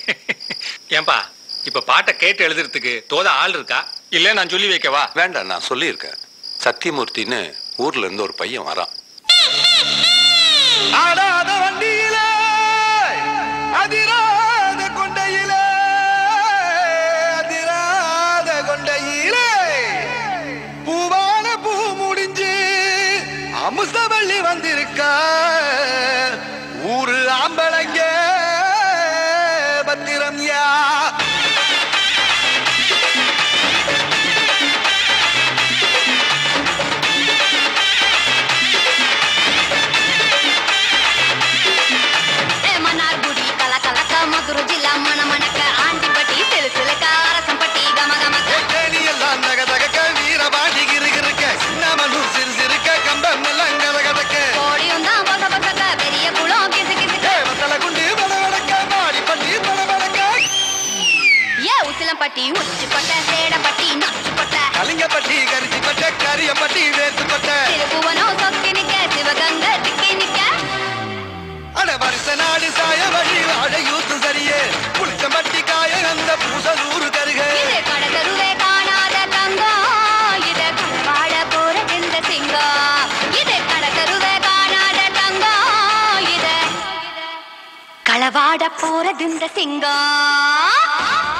ஏன்பா இப்ப பாட்டை கேட்டு எழுதுறதுக்கு தோத ஆள் இருக்கா இல்ல நான் சொல்லி வைக்கவா வேண்டாம் நான் சொல்லியிருக்கேன் சத்தியமூர்த்தின்னு ஊர்ல இருந்து ஒரு பையன் வரான் ஆடாத வண்டியிலே அதிராத கொண்டையிலே அதிராத கொண்டையிலே பூவான பூ முடிஞ்சு அமுசவள்ளி வந்திருக்கா ஊரு ஆம்பளைங்க பத்திரம் யா ఏ మన్నార్గుడి కల కలక మధుర జిల్లా మన మనక ఆంటిపట్టి సిలుసిలక அரசம்பட்டி கம கமக தேனி எல்லாம் தக தகக்க வீரபாண்டி கிருகிருக்க சின்னமனூர் சிறு சிறுக்க கம்பம் எல்லாம் கதகதக்க கோடியும் தான் பொச பொசக்க பெரிய குளம் கிசு கிசுக்க வத்தல குண்டு படவடக்க மாடி பட்டி படவடக்க ஏ உசிலம்பட்டி உச்சிப்பட்ட சேடப்பட்டி நச்சுப்பட்ட கலிங்கப்பட்டி கரிச்சி பட்ட கரியப்பட்டி வேத்து பட்ட திருப்புவனம் சொக்கி நிக்க சிவகங்க திக்கி நிக்க அட வருஷ நாடு சாய வழி வாழ யூத்து சரியே புளிச்சம்பட்டி காய அந்த பூசலூரு கருக இது கடகருவே காணாத தங்கம் இது வாழ போற இந்த சிங்கம் இது கடகருவே காணாத தங்கம் இது களவாட போறது இந்த சிங்கம்